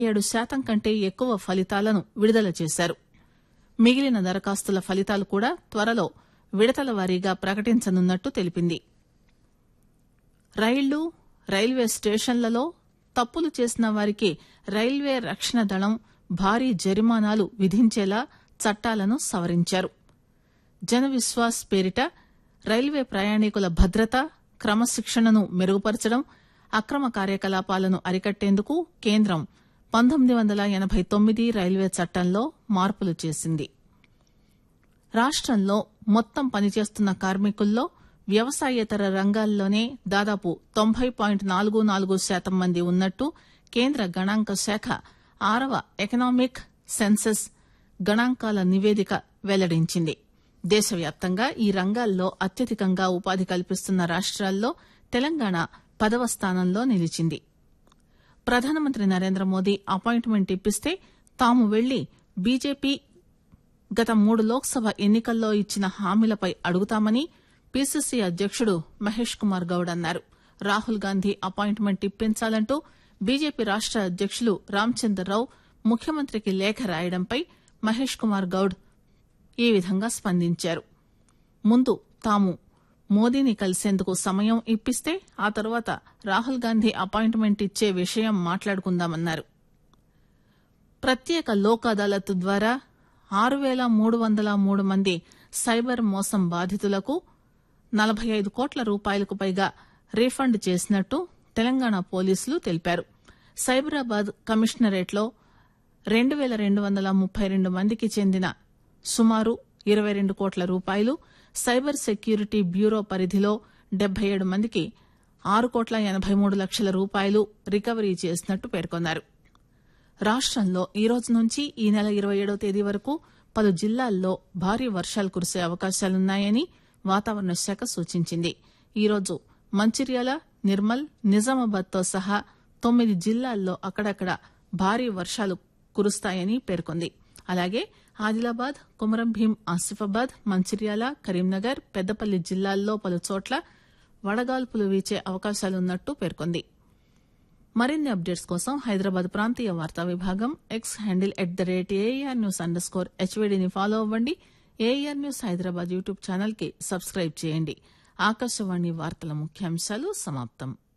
ఏడు శాతం కంటే ఎక్కువ ఫలితాలను విడుదల చేశారు మిగిలిన దరఖాస్తుల ఫలితాలు కూడా త్వరలో విడతల వారీగా ప్రకటించనున్నట్టు తెలిపింది రైళ్లు రైల్వే స్టేషన్లలో తప్పులు చేసిన వారికి రైల్వే రక్షణ దళం భారీ జరిమానాలు విధించేలా చట్టాలను సవరించారు జన విశ్వాస్ పేరిట రైల్వే ప్రయాణికుల భద్రత క్రమశిక్షణను మెరుగుపరచడం అక్రమ కార్యకలాపాలను అరికట్టేందుకు కేంద్రం పంతొమ్మిది వందల ఎనబై తొమ్మిది రైల్వే చట్టంలో మార్పులు చేసింది రాష్టంలో మొత్తం పనిచేస్తున్న కార్మికుల్లో వ్యవసాయేతర రంగాల్లోనే దాదాపు తొంభై పాయింట్ నాలుగు నాలుగు శాతం మంది ఉన్నట్టు కేంద్ర గణాంక శాఖ ఆరవ ఎకనామిక్ సెన్సెస్ గణాంకాల నివేదిక వెల్లడించింది దేశవ్యాప్తంగా ఈ రంగాల్లో అత్యధికంగా ఉపాధి కల్పిస్తున్న రాష్ట్రాల్లో తెలంగాణ పదవ స్థానంలో నిలిచింది ప్రధానమంత్రి నరేంద్ర మోదీ అపాయింట్మెంట్ ఇప్పిస్తే తాము వెళ్లి బీజేపీ గత మూడు లోక్సభ ఎన్నికల్లో ఇచ్చిన హామీలపై అడుగుతామని పీసీసీ అధ్యకుడు మహేష్ కుమార్ గౌడ్ అన్నారు రాహుల్ గాంధీ అపాయింట్మెంట్ ఇప్పించాలంటూ బీజేపీ రాష్ట అధ్యకులు రామచంద్రరావు ముఖ్యమంత్రికి లేఖ రాయడంపై మహేష్ కుమార్ గౌడ్ ఈ విధంగా స్పందించారు ముందు తాము మోదీని కలిసేందుకు సమయం ఇప్పిస్తే ఆ తర్వాత రాహుల్ గాంధీ అపాయింట్మెంట్ ఇచ్చే విషయం మాట్లాడుకుందామన్నారు ప్రత్యేక లోక్ అదాలత్ ద్వారా ఆరు పేల మూడు వందల మూడు మంది సైబర్ మోసం బాధితులకు నలభై ఐదు కోట్ల రూపాయలకు పైగా రీఫండ్ చేసినట్టు తెలంగాణ పోలీసులు తెలిపారు సైబరాబాద్ కమిషనరేట్లో రెండు పేల రెండు వందల ముప్పై రెండు మందికి చెందిన సుమారు ఇరవై రెండు కోట్ల రూపాయలు సైబర్ సెక్యూరిటీ బ్యూరో పరిధిలో డెబ్బై ఏడు మందికి ఆరు కోట్ల ఎనబై మూడు లక్షల రూపాయలు రికవరీ చేసినట్టు పేర్కొన్నారు రాష్టంలో ఈ రోజు నుంచి ఈ నెల ఇరవై ఏడవ తేదీ వరకు పలు జిల్లాల్లో భారీ వర్షాలు కురిసే అవకాశాలున్నాయని వాతావరణ శాఖ సూచించింది ఈరోజు మంచిర్యాల నిర్మల్ నిజామాబాద్ తో సహా తొమ్మిది జిల్లాల్లో అక్కడక్కడ భారీ వర్షాలు కురుస్తాయని పేర్కొంది అలాగే ఆదిలాబాద్ కుమరం భీం ఆసిఫాబాద్ మంచిర్యాల కరీంనగర్ పెద్దపల్లి జిల్లాల్లో పలు చోట్ల వడగాల్పులు వీచే అవకాశాలున్నట్టు పేర్కొంది మరిన్ని అప్డేట్స్ కోసం హైదరాబాద్ ప్రాంతీయ వార్తా విభాగం X handle at the rate AR news underscore హెచ్వీడీని ఫాలో అవ్వండి AR news Hyderabad YouTube channel కి సబ్స్క్రైబ్ చేయండి ఆకాశవాణి వార్తల ముఖ్యాంశాలు సమాప్తం